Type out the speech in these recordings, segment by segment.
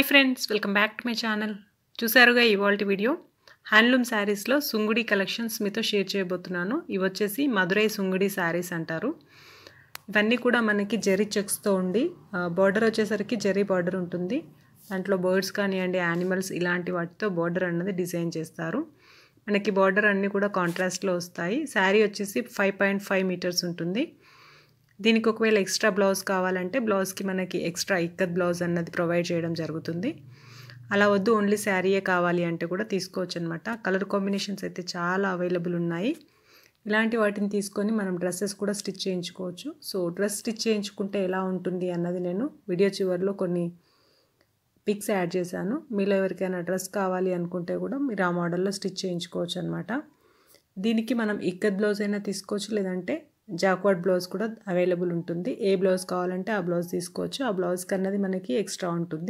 friends welcome back to my channel చూసారుగా ఇవాళ video handloom శారీస్లో సుంగుడి కలెక్షన్స్ మీతో షేర్ చేయబోతున్నాను ఇవి వచ్చేసి మధురై సుంగుడి శారీస్ అంటారు ఇవన్నీ కూడా మనకి జెరీ చెక్స్తో ఉండి బార్డర్ వచ్చేసరికి జెరీ బార్డర్ ఉంటుంది దాంట్లో బర్డ్స్ కానివ్వండి యానిమల్స్ ఇలాంటి వాటితో బార్డర్ అన్నది డిజైన్ చేస్తారు మనకి బార్డర్ అన్నీ కూడా కాంట్రాస్ట్లో వస్తాయి శారీ వచ్చేసి ఫైవ్ పాయింట్ ఫైవ్ మీటర్స్ ఉంటుంది దీనికి ఒకవేళ ఎక్స్ట్రా బ్లౌజ్ కావాలంటే బ్లౌజ్కి మనకి ఎక్స్ట్రా ఇక్కత్ బ్లౌజ్ అన్నది ప్రొవైడ్ చేయడం జరుగుతుంది అలా వద్దు ఓన్లీ శారీయే కావాలి అంటే కూడా తీసుకోవచ్చు అనమాట కలర్ కాంబినేషన్స్ అయితే చాలా అవైలబుల్ ఉన్నాయి ఇలాంటి వాటిని తీసుకొని మనం డ్రెస్సెస్ కూడా స్టిచ్ చేయించుకోవచ్చు సో డ్రెస్ స్టిచ్ చేయించుకుంటే ఎలా ఉంటుంది అన్నది నేను వీడియో చివరిలో కొన్ని పిక్స్ యాడ్ చేశాను మీలో ఎవరికైనా డ్రెస్ కావాలి అనుకుంటే కూడా మీరు ఆ మోడల్లో స్టిచ్ చేయించుకోవచ్చు అనమాట దీనికి మనం ఇక్కత్ బ్లౌజ్ అయినా తీసుకోవచ్చు లేదంటే జాక్వర్డ్ బ్లౌజ్ కూడా అవైలబుల్ ఉంటుంది ఏ బ్లౌజ్ కావాలంటే ఆ బ్లౌజ్ తీసుకోవచ్చు ఆ బ్లౌజ్కి అన్నది మనకి ఎక్స్ట్రా ఉంటుంది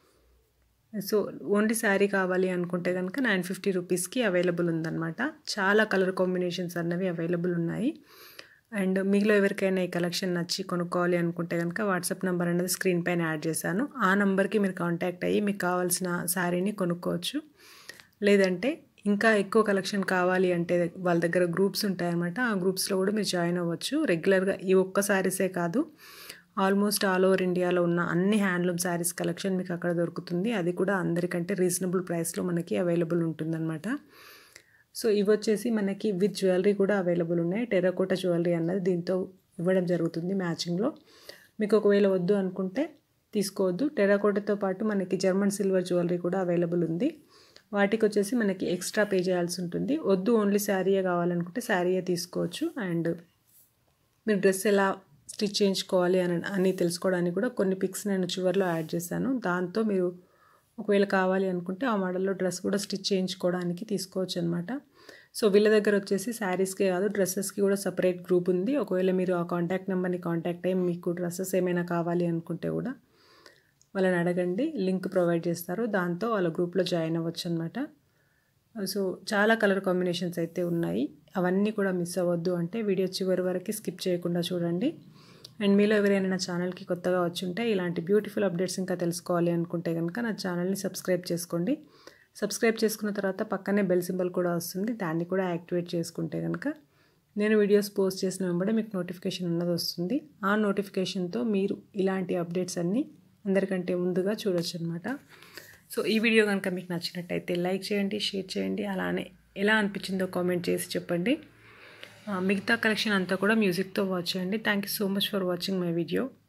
సో ఓన్లీ శారీ కావాలి అనుకుంటే కనుక నైన్ ఫిఫ్టీ రూపీస్కి అవైలబుల్ ఉందన్నమాట చాలా కలర్ కాంబినేషన్స్ అన్నవి అవైలబుల్ ఉన్నాయి అండ్ మీలో ఎవరికైనా ఈ కలెక్షన్ నచ్చి కొనుక్కోవాలి అనుకుంటే కనుక వాట్సాప్ నెంబర్ అనేది స్క్రీన్ పైన యాడ్ చేశాను ఆ నెంబర్కి మీరు కాంటాక్ట్ అయ్యి మీకు కావాల్సిన శారీని కొనుక్కోవచ్చు లేదంటే ఇంకా ఎక్కువ కలెక్షన్ కావాలి అంటే వాళ్ళ దగ్గర గ్రూప్స్ ఉంటాయన్నమాట ఆ గ్రూప్స్లో కూడా మీరు జాయిన్ అవ్వచ్చు రెగ్యులర్గా ఈ ఒక్క శారీసే కాదు ఆల్మోస్ట్ ఆల్ ఓవర్ ఇండియాలో ఉన్న అన్ని హ్యాండ్లూమ్ శారీస్ కలెక్షన్ మీకు అక్కడ దొరుకుతుంది అది కూడా అందరికంటే రీజనబుల్ ప్రైస్లో మనకి అవైలబుల్ ఉంటుందన్నమాట సో ఇవి వచ్చేసి మనకి విత్ జ్యువెలరీ కూడా అవైలబుల్ ఉన్నాయి టెర్రకోట జ్యువెలరీ అన్నది దీంతో ఇవ్వడం జరుగుతుంది మ్యాచింగ్లో మీకు ఒకవేళ వద్దు అనుకుంటే తీసుకోవద్దు టెర్రకోటతో పాటు మనకి జర్మన్ సిల్వర్ జ్యువెలరీ కూడా అవైలబుల్ ఉంది వాటికి వచ్చేసి మనకి ఎక్స్ట్రా పే చేయాల్సి ఉంటుంది వద్దు ఓన్లీ శారీయే కావాలనుకుంటే శారీయే తీసుకోవచ్చు అండ్ మీరు డ్రెస్ ఎలా స్టిచ్ చేయించుకోవాలి అని అని తెలుసుకోవడానికి కూడా కొన్ని పిక్స్ నేను చివరిలో యాడ్ చేశాను దాంతో మీరు ఒకవేళ కావాలి అనుకుంటే ఆ మోడల్లో డ్రెస్ కూడా స్టిచ్ చేయించుకోవడానికి తీసుకోవచ్చు అనమాట సో వీళ్ళ దగ్గర వచ్చేసి శారీస్కే కాదు డ్రెస్సెస్కి కూడా సపరేట్ గ్రూప్ ఉంది ఒకవేళ మీరు ఆ కాంటాక్ట్ నెంబర్ని కాంటాక్ట్ అయ్యి మీకు డ్రెస్సెస్ ఏమైనా కావాలి అనుకుంటే కూడా వాళ్ళని అడగండి లింక్ ప్రొవైడ్ చేస్తారు దాంతో వాళ్ళ గ్రూప్లో జాయిన్ అవ్వచ్చు అనమాట సో చాలా కలర్ కాంబినేషన్స్ అయితే ఉన్నాయి అవన్నీ కూడా మిస్ అవ్వద్దు అంటే వీడియో చివరి వరకు స్కిప్ చేయకుండా చూడండి అండ్ మీలో ఎవరైనా నా ఛానల్కి కొత్తగా వచ్చి ఉంటే ఇలాంటి బ్యూటిఫుల్ అప్డేట్స్ ఇంకా తెలుసుకోవాలి అనుకుంటే కనుక నా ఛానల్ని సబ్స్క్రైబ్ చేసుకోండి సబ్స్క్రైబ్ చేసుకున్న తర్వాత పక్కనే బెల్ సింబల్ కూడా వస్తుంది దాన్ని కూడా యాక్టివేట్ చేసుకుంటే కనుక నేను వీడియోస్ పోస్ట్ చేసిన వెంబడే మీకు నోటిఫికేషన్ అన్నది వస్తుంది ఆ నోటిఫికేషన్తో మీరు ఇలాంటి అప్డేట్స్ అన్నీ అందరికంటే ముందుగా చూడొచ్చు అనమాట సో ఈ వీడియో కనుక మీకు నచ్చినట్టయితే లైక్ చేయండి షేర్ చేయండి అలానే ఎలా అనిపించిందో కామెంట్ చేసి చెప్పండి మిగతా కలెక్షన్ అంతా కూడా మ్యూజిక్తో వాచ్ చేయండి thank you so much for watching my video